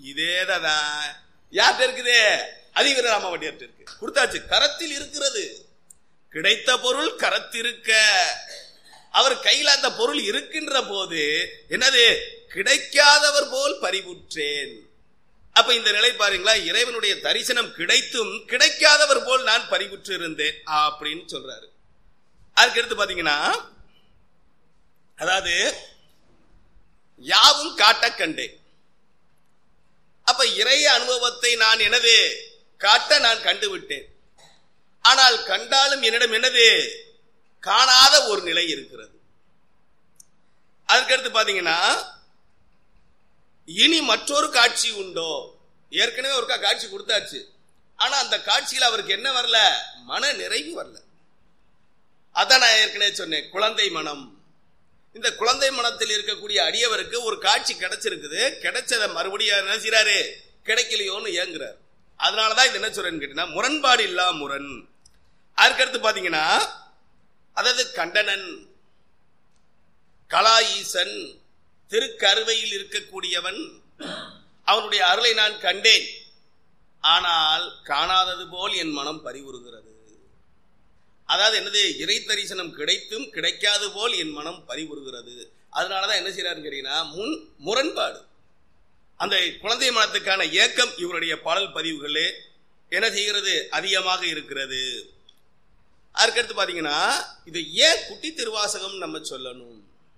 இதேதான் யார்கிட்ட இருக்குது அதிவீர ராமவண்டியார்ட்ட இருக்கு கொடுத்தாச்சு கரத்தில் இருக்கிறது கிடைத்த பொருள் கரத்திருக்க அவர் கையில் அந்த பொருள் இருக்கின்ற போது என்னது கிடைக்காதவர் போல் பறிவுற்றேன் அப்ப இந்த நிலை பாருங்களா இறைவனுடைய தரிசனம் கிடைத்தும் கிடைக்காதவர் போல் நான் பறிவுற்று இருந்தேன் அப்படின்னு சொல்றாரு அதுக்கு எடுத்து பாத்தீங்கன்னா அதாவது யாவும் காட்ட கண்டேன் அப்ப இறைய அனுபவத்தை நான் எனது காட்ட நான் கண்டு விட்டேன் ஆனால் கண்டாலும் என்னிடம் என்னது காணாத ஒரு நிலை இருக்கிறது அதுக்கடுத்து பாத்தீங்கன்னா இனி மற்றொரு காட்சி உண்டோ ஏற்கனவே ஒரு காட்சி கொடுத்தாச்சு ஆனா அந்த காட்சியில் அவருக்கு என்ன வரல மன நிறைவு வரல அதான் நான் ஏற்கனவே சொன்னேன் குழந்தை மனம் இந்த குழந்தை மனத்தில் இருக்கக்கூடிய அடியவருக்கு ஒரு காட்சி கிடைச்சிருக்குது கிடைச்சதை மறுபடியும் என்ன செய்யறாரு கிடைக்கலையோன்னு ஏங்குறாரு அதனாலதான் இது என்ன சொல்றேன்னு கேட்டீங்கன்னா முரண்பாடு இல்லா முரண் அதுக்கடுத்து பாத்தீங்கன்னா அதாவது கண்டனன் கலா ஈசன் திருக்கருவையில் இருக்கக்கூடியவன் அவனுடைய அருளை நான் கண்டேன் ஆனால் காணாதது போல் என் மனம் பறிவுறுகிறது அதாவது என்னது இறை தரிசனம் கிடைத்தும் கிடைக்காது போல் என் மனம் பறிவுறுகிறது அதனாலதான் என்ன செய்யறாருன்னு கேட்டீங்கன்னா முன் முரண்பாடு அந்த குழந்தை மனத்துக்கான ஏக்கம் இவருடைய பாடல் பதிவுகளே என்ன செய்கிறது அதிகமாக இருக்கிறது அதுக்கடுத்து பாத்தீங்கன்னா இது ஏன் குட்டி திருவாசகம் நம்ம சொல்லணும்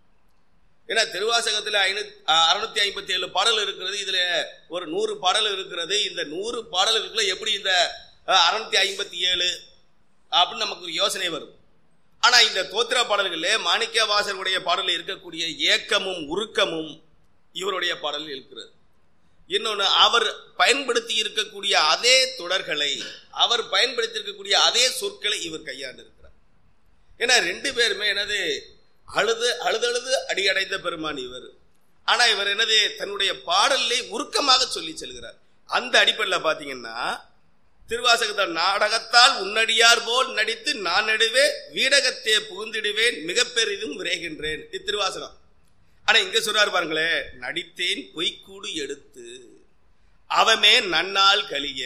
ஏன்னா திருவாசகத்தில் ஐநூத்தி அறுநூத்தி ஐம்பத்தி ஏழு பாடல் இருக்கிறது இதுல ஒரு நூறு பாடல் இருக்கிறது இந்த நூறு பாடல்களுக்குள்ள எப்படி இந்த அறுநூத்தி ஐம்பத்தி ஏழு அப்படின்னு நமக்கு ஒரு யோசனை வரும் ஆனா இந்த தோத்திர பாடல்களில் மாணிக்க வாசனுடைய பாடலில் இருக்கக்கூடிய ஏக்கமும் உருக்கமும் இவருடைய பாடலில் இருக்கிறது இன்னொன்று அவர் பயன்படுத்தி இருக்கக்கூடிய அதே தொடர்களை அவர் பயன்படுத்தி இருக்கக்கூடிய அதே சொற்களை இவர் கையாண்டு இருக்கிறார் ஏன்னா ரெண்டு பேருமே என்னது அழுது அழுதழுது அடியடைந்த பெருமான் இவர் ஆனா இவர் என்னது தன்னுடைய பாடலை உருக்கமாக சொல்லி செல்கிறார் அந்த அடிப்படையில் பாத்தீங்கன்னா திருவாசகத்தால் நாடகத்தால் உன்னடியார் போல் நடித்து நான் நடுவே வீடகத்தே புகுந்திடுவேன் மிக பெரிதும் விரைகின்றேன் இத்திருவாசகம் ஆனா இங்க சொல்றாரு பாருங்களேன் நடித்தேன் பொய்க்கூடு எடுத்து அவமே நன்னால் கழிய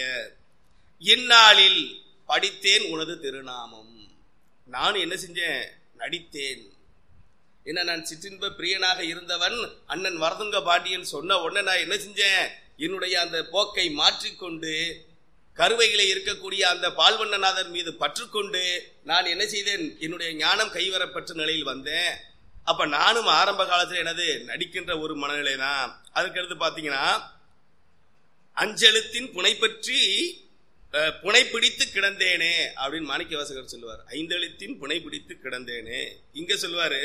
இந்நாளில் படித்தேன் உனது திருநாமம் நான் என்ன செஞ்சேன் நடித்தேன் என்ன நான் சிற்றின்ப பிரியனாக இருந்தவன் அண்ணன் வரதுங்க பாண்டியன் சொன்ன உடனே நான் என்ன செஞ்சேன் என்னுடைய அந்த போக்கை மாற்றிக்கொண்டு கருவையில இருக்கக்கூடிய அந்த பால்வண்ணநாதர் மீது பற்றுக்கொண்டு நான் என்ன செய்தேன் என்னுடைய ஞானம் கைவரப்பட்ட நிலையில் வந்தேன் அப்ப நானும் ஆரம்ப காலத்தில் எனது நடிக்கின்ற ஒரு மனநிலை தான் அதுக்கடுத்து பாத்தீங்கன்னா அஞ்செழுத்தின் புனை பற்றி புனை பிடித்து கிடந்தேனே அப்படின்னு மாணிக்க வாசகர் சொல்லுவார் ஐந்தெழுத்தின் புனை பிடித்து கிடந்தேனே இங்க சொல்லுவாரு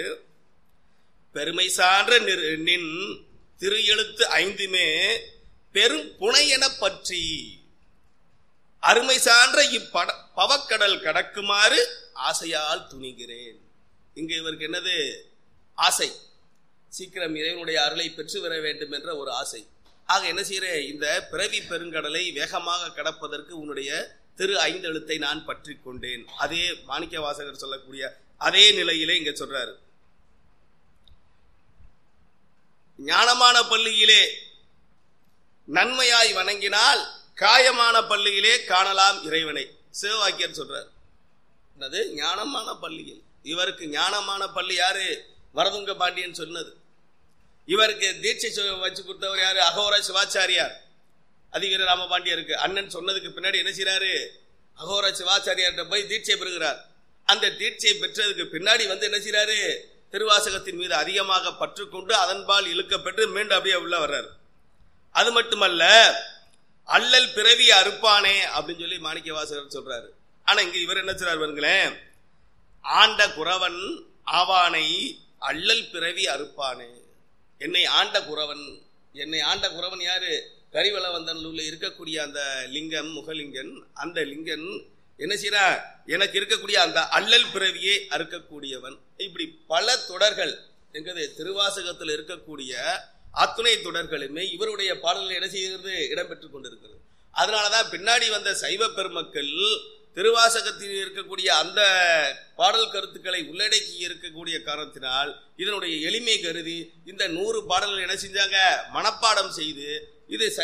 பெருமை சான்ற நின் திரு எழுத்து ஐந்துமே பெரும் புனை என பற்றி அருமை சான்ற இப்பட பவக்கடல் கடக்குமாறு ஆசையால் துணிகிறேன் இங்க இவருக்கு என்னது ஆசை சீக்கிரம் இறைவனுடைய அருளை பெற்று வர வேண்டும் என்ற ஒரு ஆசை ஆக என்ன செய்யறேன் இந்த பிறவி பெருங்கடலை வேகமாக கடப்பதற்கு உன்னுடைய திரு ஐந்தெழுத்தை நான் பற்றி கொண்டேன் அதே மாணிக்க வாசகர் சொல்லக்கூடிய அதே நிலையிலே இங்க சொல்றாரு ஞானமான பள்ளியிலே நன்மையாய் வணங்கினால் காயமான பள்ளியிலே காணலாம் இறைவனை சிவவாக்கியர் சொல்றார் என்னது ஞானமான பள்ளியில் இவருக்கு ஞானமான பள்ளி யாரு வரதுங்க பாண்டியன் சொன்னது இவருக்கு தீட்சை வச்சு கொடுத்தவர் யாரு அகோர சிவாச்சாரியார் அதிவீர ராமபாண்டியருக்கு அண்ணன் சொன்னதுக்கு பின்னாடி என்ன செய்யறாரு அகோர சிவாச்சாரியார்கிட்ட போய் தீட்சை பெறுகிறார் அந்த தீட்சை பெற்றதுக்கு பின்னாடி வந்து என்ன செய்யறாரு திருவாசகத்தின் மீது அதிகமாக பற்றுக்கொண்டு அதன்பால் இழுக்கப்பட்டு மீண்டும் அப்படியே உள்ள வர்றாரு அது மட்டுமல்ல அல்லல் பிறவி அறுப்பானே அப்படின்னு சொல்லி மாணிக்க வாசகர் சொல்றாரு ஆனா இங்க இவர் என்ன சொல்றாரு பாருங்களேன் ஆண்ட குறவன் ஆவானை அள்ளல் பிறவி அறுப்பானே என்னை ஆண்ட குறவன் என்னை ஆண்ட குறவன் யாரு கரிவளவந்தன்ல இருக்கக்கூடிய அந்த லிங்கம் முகலிங்கன் அந்த லிங்கன் என்ன செய்யறா எனக்கு இருக்கக்கூடிய அந்த அல்லல் பிறவியை அறுக்கக்கூடியவன் இப்படி பல தொடர்கள் எங்கது திருவாசகத்தில் இருக்கக்கூடிய அத்துணை தொடர்களுமே இவருடைய பாடல்கள் என்ன செய்கிறது இடம்பெற்றுக் கொண்டிருக்கிறது அதனாலதான் பின்னாடி வந்த சைவ பெருமக்கள் திருவாசகத்தில் இருக்கக்கூடிய அந்த பாடல் கருத்துக்களை உள்ளடக்கி இருக்கக்கூடிய காரணத்தினால் இதனுடைய எளிமை கருதி இந்த நூறு பாடல்கள் என்ன செஞ்சாங்க மனப்பாடம் செய்து இது